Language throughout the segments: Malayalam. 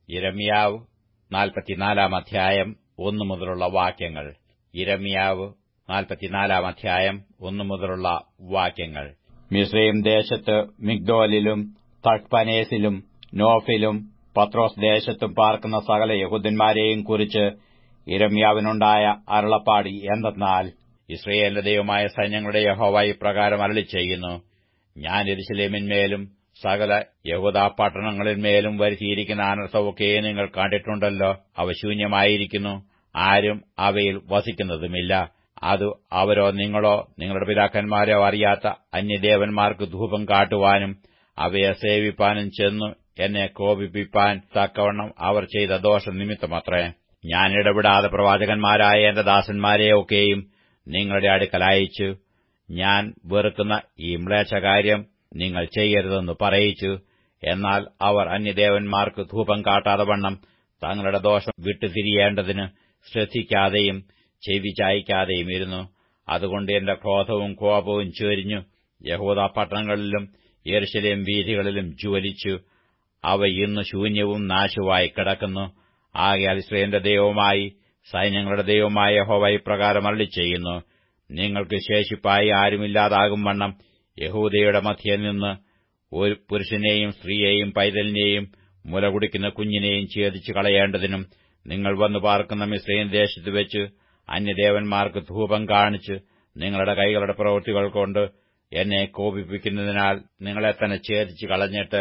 ഇരമ്യാവ് നാൽപ്പത്തിനാലാം അധ്യായം ഒന്നു മുതലുള്ള വാക്യങ്ങൾ ഇരമ്യാവ് നാൽപ്പത്തിനാലാം അധ്യായം ഒന്നു മുതലുള്ള വാക്യങ്ങൾ മിസ്രൈം ദേശത്ത് മിഗ്ദോലിലും തട്പനേസിലും നോഫിലും പത്രോസ് ദേശത്തും പാർക്കുന്ന സകല യഹൂദന്മാരെയും കുറിച്ച് ഇരമ്യാവിനുണ്ടായ അരുളപ്പാടി എന്തെന്നാൽ ഇസ്രയേലിന്റെ ദൈവമായ സൈന്യങ്ങളുടെ യഹോവ ഇപ്രകാരം അരളി ചെയ്യുന്നു ഞാൻ എരിശിലേമിന്മേലും സകല യഹൂദ പട്ടണങ്ങളിന്മേലും വരുത്തിയിരിക്കുന്ന അനർത്ഥമൊക്കെ നിങ്ങൾ കണ്ടിട്ടുണ്ടല്ലോ അവ ശൂന്യമായിരിക്കുന്നു ആരും അവയിൽ വസിക്കുന്നതുമില്ല അത് അവരോ നിങ്ങളോ നിങ്ങളുടെ പിതാക്കന്മാരോ അറിയാത്ത അന്യദേവന്മാർക്ക് ധൂപം കാട്ടുവാനും അവയെ സേവിപ്പാനും ചെന്നു എന്നെ കോപിപ്പിപ്പാൻ തക്കവണ്ണം അവർ ചെയ്ത ദോഷം നിമിത്തമത്രേ ഞാൻ ഇടപെടാതെ പ്രവാചകന്മാരായ എന്റെ ദാസന്മാരെയൊക്കെയും നിങ്ങളുടെ അടുക്കൽ അയച്ചു ഞാൻ വെറുക്കുന്ന ഈ മ്ലേച്ഛകാര്യം നിങ്ങൾ ചെയ്യരുതെന്ന് പറയിച്ചു എന്നാൽ അവർ അന്യദേവന്മാർക്ക് ധൂപം കാട്ടാതെ വണ്ണം തങ്ങളുടെ ദോഷം വിട്ടുതിരിയേണ്ടതിന് ശ്രദ്ധിക്കാതെയും ചെവി ചായ്ക്കാതെയും ഇരുന്നു അതുകൊണ്ട് എന്റെ ക്രോധവും കോപവും ചൊരിഞ്ഞു യഹൂദ പട്ടണങ്ങളിലും യെരുശലേം വീഥികളിലും ജ്വലിച്ചു അവ ഇന്ന് ശൂന്യവും നാശവുമായി കിടക്കുന്നു ആകയാൽ ഇസ്രയേലിന്റെ ദൈവമായി സൈന്യങ്ങളുടെ ദൈവമായ യഹോവ ഇപ്രകാരം അരളി ചെയ്യുന്നു നിങ്ങൾക്ക് ശേഷിപ്പായി ആരുമില്ലാതാകും വണ്ണം യഹൂദയുടെ മധ്യയിൽ നിന്ന് ഒരു പുരുഷനെയും സ്ത്രീയെയും പൈതലിനെയും മുല കുടിക്കുന്ന കുഞ്ഞിനെയും ഛേദിച്ചു കളയേണ്ടതിനും നിങ്ങൾ വന്നു പാർക്കുന്ന മിശ്രയും ദേശത്ത് വെച്ച് അന്യദേവന്മാർക്ക് ധൂപം കാണിച്ച് നിങ്ങളുടെ കൈകളുടെ പ്രവൃത്തികൾ കൊണ്ട് എന്നെ കോപിപ്പിക്കുന്നതിനാൽ നിങ്ങളെ തന്നെ ഛേദിച്ചു കളഞ്ഞിട്ട്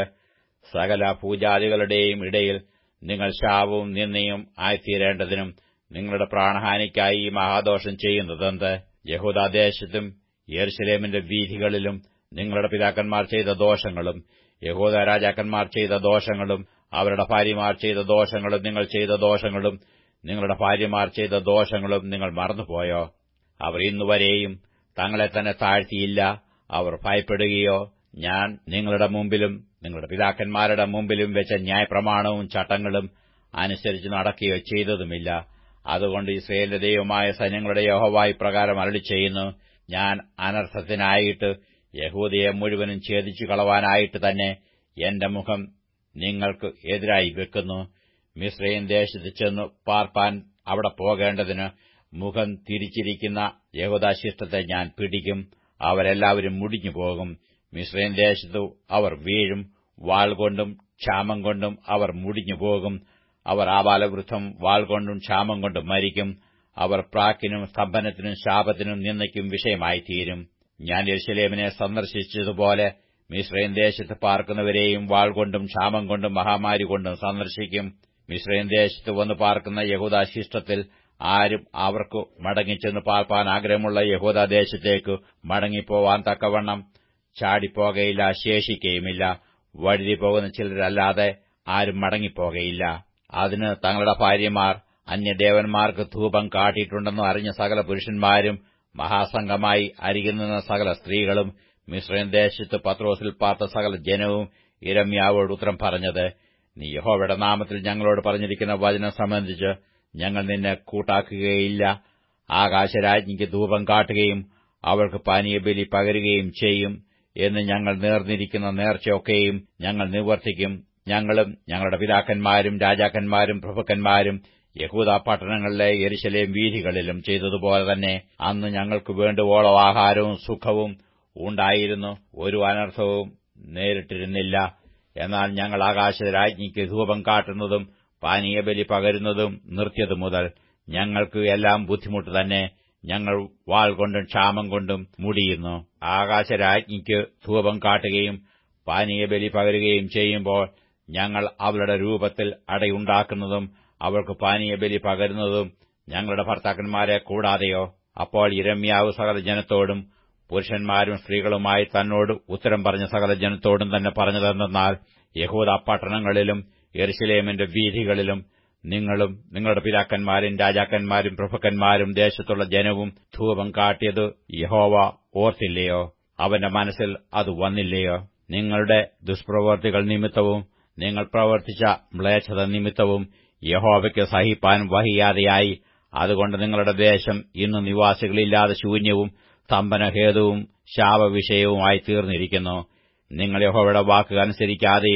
സകല പൂജാതികളുടെയും ഇടയിൽ നിങ്ങൾ ശാപവും നിന്നയും ആയിത്തീരേണ്ടതിനും നിങ്ങളുടെ പ്രാണഹാനിക്കായി ഈ മഹാദോഷം ചെയ്യുന്നതെന്ത് യഹൂദാദേശത്തും യെരുസലേമിന്റെ വീഥികളിലും നിങ്ങളുടെ പിതാക്കന്മാർ ചെയ്ത ദോഷങ്ങളും യഹൂദ രാജാക്കന്മാർ ചെയ്ത ദോഷങ്ങളും അവരുടെ ഭാര്യമാർ ചെയ്ത ദോഷങ്ങളും നിങ്ങൾ ചെയ്ത ദോഷങ്ങളും നിങ്ങളുടെ ഭാര്യമാർ ചെയ്ത ദോഷങ്ങളും നിങ്ങൾ മറന്നുപോയോ അവർ ഇന്നുവരെയും തങ്ങളെ തന്നെ താഴ്ത്തിയില്ല അവർ ഭയപ്പെടുകയോ ഞാൻ നിങ്ങളുടെ മുമ്പിലും നിങ്ങളുടെ പിതാക്കന്മാരുടെ മുമ്പിലും വെച്ച ന്യായപ്രമാണവും ചട്ടങ്ങളും അനുസരിച്ച് നടക്കുകയോ ചെയ്തതുമില്ല അതുകൊണ്ട് ഇസ്രയേലിന്റെ ദൈവമായ സൈന്യങ്ങളുടെ യഹോവായി പ്രകാരം അരളി ചെയ്യുന്നു ഞാൻ അനർത്ഥത്തിനായിട്ട് യഹൂദയെ മുഴുവനും ഛേദിച്ചു കളവാനായിട്ട് തന്നെ എന്റെ മുഖം നിങ്ങൾക്ക് എതിരായി വെക്കുന്നു മിശ്രയും ദേശത്ത് ചെന്ന് പാർപ്പാൻ അവിടെ പോകേണ്ടതിന് മുഖം തിരിച്ചിരിക്കുന്ന യഹൂദാശിഷ്ടത്തെ ഞാൻ പിടിക്കും അവരെല്ലാവരും മുടിഞ്ഞു പോകും മിശ്രയും ദേശത്തു അവർ വീഴും വാൾ കൊണ്ടും ക്ഷാമം കൊണ്ടും അവർ മുടിഞ്ഞു പോകും അവർ ആബാലവൃദ്ധം വാൾ കൊണ്ടും ക്ഷാമം കൊണ്ടും മരിക്കും അവർ പ്രാക്കിനും സ്തംഭനത്തിനും ശാപത്തിനും നിന്നയ്ക്കും വിഷയമായിത്തീരും ഞാൻ യെരുശലേമിനെ സന്ദർശിച്ചതുപോലെ മിശ്രയും ദേശത്ത് പാർക്കുന്നവരെയും വാൾ കൊണ്ടും ക്ഷാമം കൊണ്ടും മഹാമാരി കൊണ്ടും സന്ദർശിക്കും മിശ്രയും ദേശത്ത് വന്ന് പാർക്കുന്ന യഹൂദാശിഷ്ടത്തിൽ ആരും അവർക്ക് മടങ്ങിച്ചെന്ന് പാർപ്പാൻ ആഗ്രഹമുള്ള യഹൂദാദേശത്തേക്ക് മടങ്ങിപ്പോവാൻ തക്കവണ്ണം ചാടിപ്പോകയില്ല ശേഷിക്കുകയുമില്ല വഴുതി പോകുന്ന ചിലരല്ലാതെ ആരും മടങ്ങിപ്പോകയില്ല അതിന് തങ്ങളുടെ ഭാര്യമാർ അന്യദേവന്മാർക്ക് ധൂപം കാട്ടിയിട്ടുണ്ടെന്ന് അറിഞ്ഞ സകല പുരുഷന്മാരും മഹാസംഘമായി അരികിൽ നിന്ന സകല സ്ത്രീകളും മിശ്രൻ ദേശത്ത് പത്രോസിൽ പാർത്ത സകല ജനവും ഇരമ്യാവോട് ഉത്തരം പറഞ്ഞത് നീ യഹോവയുടെ നാമത്തിൽ ഞങ്ങളോട് പറഞ്ഞിരിക്കുന്ന വചനം സംബന്ധിച്ച് ഞങ്ങൾ നിന്നെ കൂട്ടാക്കുകയില്ല ആകാശരാജ്ഞിക്ക് ധൂപം കാട്ടുകയും അവൾക്ക് പാനീയബലി പകരുകയും ചെയ്യും എന്ന് ഞങ്ങൾ നേർന്നിരിക്കുന്ന നേർച്ചയൊക്കെയും ഞങ്ങൾ നിവർത്തിക്കും ഞങ്ങളും ഞങ്ങളുടെ പിതാക്കന്മാരും രാജാക്കന്മാരും പ്രഭുക്കന്മാരും യഹൂദ പട്ടണങ്ങളിലെ യെരുശലേം വീഥികളിലും ചെയ്തതുപോലെ തന്നെ അന്ന് ഞങ്ങൾക്ക് വേണ്ടുവോളം ആഹാരവും സുഖവും ഉണ്ടായിരുന്നു ഒരു അനർത്ഥവും നേരിട്ടിരുന്നില്ല എന്നാൽ ഞങ്ങൾ ആകാശരാജ്ഞിക്ക് ധൂപം കാട്ടുന്നതും പാനീയബലി പകരുന്നതും നിർത്തിയതു മുതൽ ഞങ്ങൾക്ക് എല്ലാം ബുദ്ധിമുട്ട് തന്നെ ഞങ്ങൾ വാൾ കൊണ്ടും ക്ഷാമം കൊണ്ടും മുടിയുന്നു ആകാശരാജ്ഞിക്ക് ധൂപം കാട്ടുകയും പാനീയബലി പകരുകയും ചെയ്യുമ്പോൾ ഞങ്ങൾ അവളുടെ രൂപത്തിൽ അടയുണ്ടാക്കുന്നതും അവൾക്ക് പാനീയബലി പകരുന്നതും ഞങ്ങളുടെ ഭർത്താക്കന്മാരെ കൂടാതെയോ അപ്പോൾ ഇരമ്യാവ് സകല ജനത്തോടും പുരുഷന്മാരും സ്ത്രീകളുമായി തന്നോട് ഉത്തരം പറഞ്ഞ സകല ജനത്തോടും തന്നെ പറഞ്ഞതെന്നാൽ യഹൂദ പട്ടണങ്ങളിലും യെരുശലേമിന്റെ വീഥികളിലും നിങ്ങളും നിങ്ങളുടെ പിതാക്കന്മാരും രാജാക്കന്മാരും പ്രഭുക്കന്മാരും ദേശത്തുള്ള ജനവും ധൂപം കാട്ടിയത് യഹോവ ഓർത്തില്ലയോ അവന്റെ മനസ്സിൽ അത് വന്നില്ലയോ നിങ്ങളുടെ ദുഷ്പ്രവർത്തികൾ നിമിത്തവും നിങ്ങൾ പ്രവർത്തിച്ച മ്ലേച്ഛത നിമിത്തവും യഹോവയ്ക്ക് സഹിപ്പാൻ വഹിയാതെയായി അതുകൊണ്ട് നിങ്ങളുടെ ദേശം ഇന്ന് നിവാസികളില്ലാതെ ശൂന്യവും സ്തംഭനഹേതുവും ശാപവിഷയവുമായി തീർന്നിരിക്കുന്നു നിങ്ങൾ യഹോവയുടെ വാക്ക് അനുസരിക്കാതെയും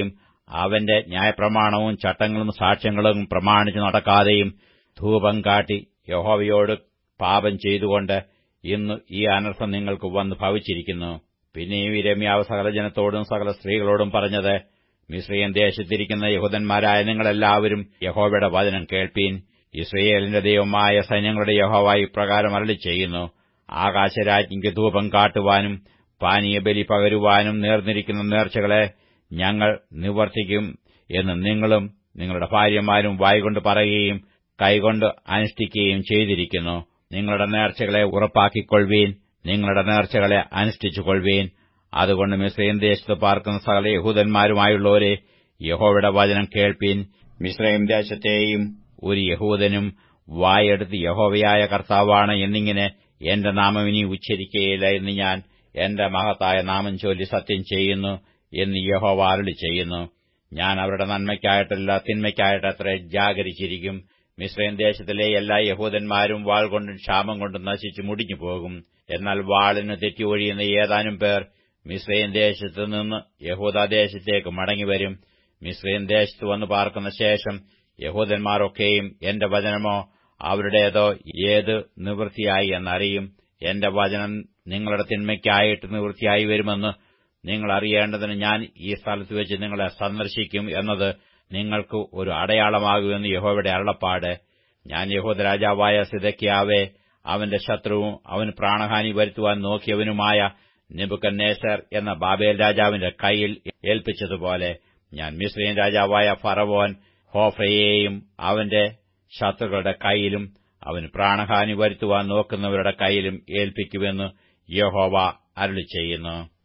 അവന്റെ ന്യായപ്രമാണവും ചട്ടങ്ങളും സാക്ഷ്യങ്ങളും പ്രമാണിച്ചു നടക്കാതെയും ധൂപം കാട്ടി യഹോവയോട് പാപം ചെയ്തുകൊണ്ട് ഇന്ന് ഈ അനർത്ഥം നിങ്ങൾക്ക് വന്ന് ഭവിച്ചിരിക്കുന്നു പിന്നെയും ഇരമ്യാവ് സകല ജനത്തോടും സകല സ്ത്രീകളോടും പറഞ്ഞത് മിശ്രീയൻ ദേശത്തിരിക്കുന്ന യഹൂദന്മാരായ നിങ്ങളെല്ലാവരും യഹോവയുടെ വചനം കേൾപ്പീൻ ഇസ്രയേലിന്റെ ദൈവമായ സൈന്യങ്ങളുടെ യഹോവ ഇപ്രകാരം അരളി ചെയ്യുന്നു ആകാശരാജ്ഞിക്ക് ധൂപം കാട്ടുവാനും പാനീയബലി പകരുവാനും നേർന്നിരിക്കുന്ന നേർച്ചകളെ ഞങ്ങൾ നിവർത്തിക്കും എന്ന് നിങ്ങളും നിങ്ങളുടെ ഭാര്യമാരും വായികൊണ്ട് പറയുകയും കൈകൊണ്ട് അനുഷ്ഠിക്കുകയും ചെയ്തിരിക്കുന്നു നിങ്ങളുടെ നേർച്ചകളെ ഉറപ്പാക്കിക്കൊള്ളുവീൻ നിങ്ങളുടെ നേർച്ചകളെ അനുഷ്ഠിച്ചുകൊള്ളുവീൻ അതുകൊണ്ട് മിശ്രയും ദേശത്ത് പാർക്കുന്ന സകല യഹൂദന്മാരുമായുള്ളവരെ യഹോവയുടെ വചനം കേൾപ്പീൻ മിശ്രയും ദേശത്തെയും ഒരു യഹൂദനും വായെടുത്ത് യഹോവയായ കർത്താവാണ് എന്നിങ്ങനെ എന്റെ നാമം ഇനി ഉച്ചരിക്കുകയില്ല എന്ന് ഞാൻ എന്റെ മഹത്തായ നാമം ചൊല്ലി സത്യം ചെയ്യുന്നു എന്ന് യഹോവ അരുളി ചെയ്യുന്നു ഞാൻ അവരുടെ നന്മയ്ക്കായിട്ടല്ല തിന്മയ്ക്കായിട്ടത്ര ജാഗരിച്ചിരിക്കും മിശ്രയും ദേശത്തിലെ എല്ലാ യഹൂദന്മാരും വാൾ കൊണ്ടും ക്ഷാമം കൊണ്ടും നശിച്ചു മുടിഞ്ഞു പോകും എന്നാൽ വാളിന് തെറ്റിയൊഴിയുന്ന ഏതാനും പേർ മിശ്രയും ദേശത്തു നിന്ന് യഹൂദാദേശത്തേക്ക് മടങ്ങിവരും മിശ്രയും ദേശത്ത് വന്ന് പാർക്കുന്ന ശേഷം യഹൂദന്മാരൊക്കെയും എന്റെ വചനമോ അവരുടേതോ ഏത് നിവൃത്തിയായി എന്നറിയും എന്റെ വചനം നിങ്ങളുടെ തിന്മയ്ക്കായിട്ട് നിവൃത്തിയായി വരുമെന്ന് നിങ്ങൾ അറിയേണ്ടതിന് ഞാൻ ഈ സ്ഥലത്ത് വെച്ച് നിങ്ങളെ സന്ദർശിക്കും എന്നത് നിങ്ങൾക്ക് ഒരു അടയാളമാകുമെന്ന് യഹോവയുടെ അരുളപ്പാട് ഞാൻ യഹോദ രാജാവായ സിദക്കിയാവെ അവന്റെ ശത്രുവും അവന് പ്രാണഹാനി വരുത്തുവാൻ നോക്കിയവനുമായ നെബുക്കന്നേസർ എന്ന ബാബേൽ രാജാവിന്റെ കൈയിൽ ഏൽപ്പിച്ചതുപോലെ ഞാൻ മിസ്രീൻ രാജാവായ ഫറവോൻ ഹോഫയെയും അവന്റെ ശത്രുക്കളുടെ കൈയിലും അവന് പ്രാണഹാനി വരുത്തുവാൻ നോക്കുന്നവരുടെ കൈയിലും ഏൽപ്പിക്കുമെന്ന് യഹോവ അരുളി ചെയ്യുന്നു